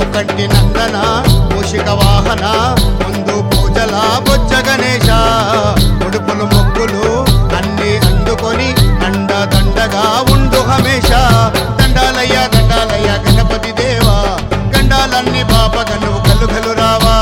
ముకంటి నందన మూషిక వాహన ముందు పూజల బొజ్జ గణేశ ఉడుపులు మొక్కులు అన్ని అందుకొని అండ దండగా ఉండు హమేష దండాలయ్య దండాలయ్య గణపతి దేవా గండాలన్నీ బాపగ నువ్వు కలు కలు రావా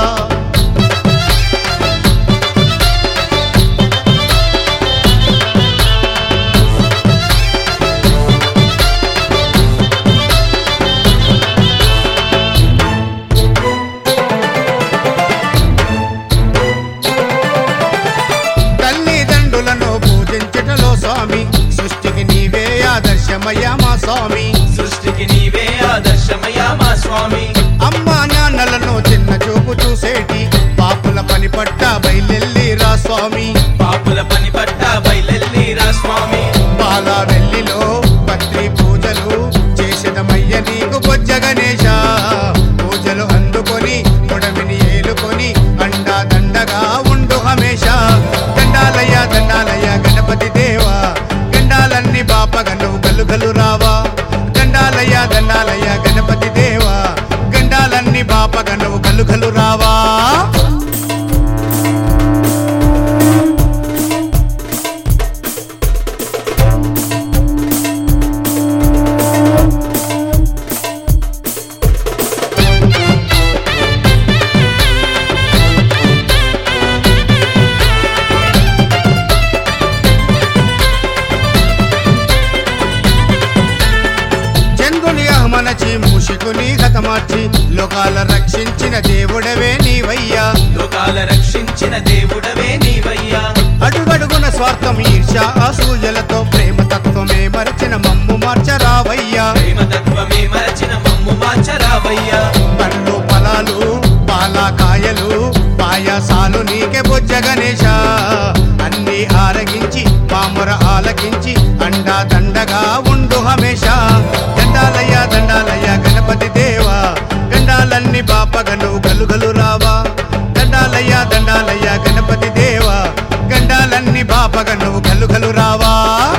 తల్లిదండ్రులను పూజించటలో స్వామి సృష్టికి నీవే ఆదర్శమయ్యా మా స్వామి సృష్టికి నీవే ఆదర్శమయ్యా మా స్వామి అమ్మా నాన్నలను చిన్న చూపు చూసేటి పాపుల పని పట్ట బయలెల్లి రా స్వామి పాపుల పని పట్ట బయలెల్లిరా స్వామి పాల వెల్లిలో పత్రి పూజలు చేసేదమయ్య నీకు బొజ్జ గణేశ పూజలు అందుకొని పొడవిని ఏలుకొని అండా దండగా ఉండు హమేష దండాలయ్య దండాలయ్య గణపతి దేవా గండాలన్నీ బాపగ నువ్వు గలు గలు రావా దండాలయ్య దండాలయ్య గణపతి దేవా గండాలన్నీ బాపగ నువ్వు గలు గలు రావా చంద్రుని అహమనచి మూషికుని హతమార్చి లోకాల రక్షించిన దేవుడవే నీవయ్యా లోకాల రక్షించిన దేవుడవే నీవయ్యా అడుగడుగున స్వార్థం ఈర్ష అసూయలతో ప్రేమ తత్వమే మరచిన మమ్ము మార్చరావయ్యా ప్రేమతత్వమే మరచిన మమ్ము మార్చరావయ్యా పండ్లు ఫలాలు పాలకాయలు పాయసాలు నీకే బొజ్జ గణేశ అన్ని ఆరగించి పాముర ఆలకించి అండా దండగా ఉండు హమేష దండాలయ్య దండాలయ్య గణపతి దేవా గండాలన్నీ బాపగను గలుగలు రావా దండాలయ్య దండాలయ్య గణపతి దేవా గండాలన్నీ బాపగను గలుగలు రావా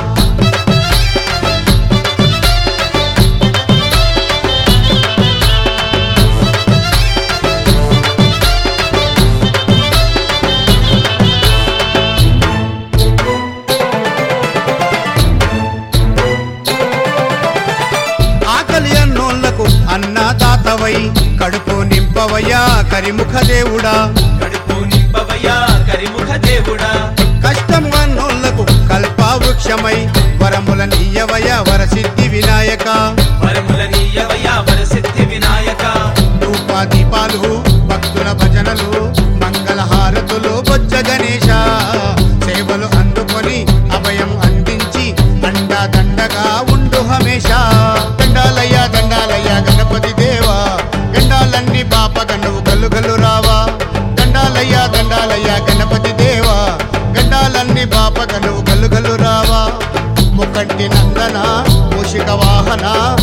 ఆకలి అన్నోళ్లకు అన్నదాతవై కడుపు నింపవయ్యా కరిముఖ దేవుడా కడుపు నింపవయ్యా కరిముఖ దేవుడా కష్టము అన్నోళ్లకు కల్పవృక్షమై వరముల నీయవయ వరసిద్ధి వినాయక వరముల నీయవయ్యా వరసిద్ధి వినాయక ధూప దీపాలు భక్తుల భజనలు మంగళ హారతులు బొజ్జ గణేశ సేవలు అందుకొని అభయం అందించి అండా దండగా ఉండు హమేష దండాలయ్య దండాలయ్య గణపతి దేవా గండాలన్నీ బాపగ నువ్వు గల్లు గల్లు రావా దండాలయ్య దండాలయ్య గణపతి దేవా గండాలన్నీ బాపగ నువ్వు గల్లు గల్లు రావా ముకంటి నందన మూషిక వాహన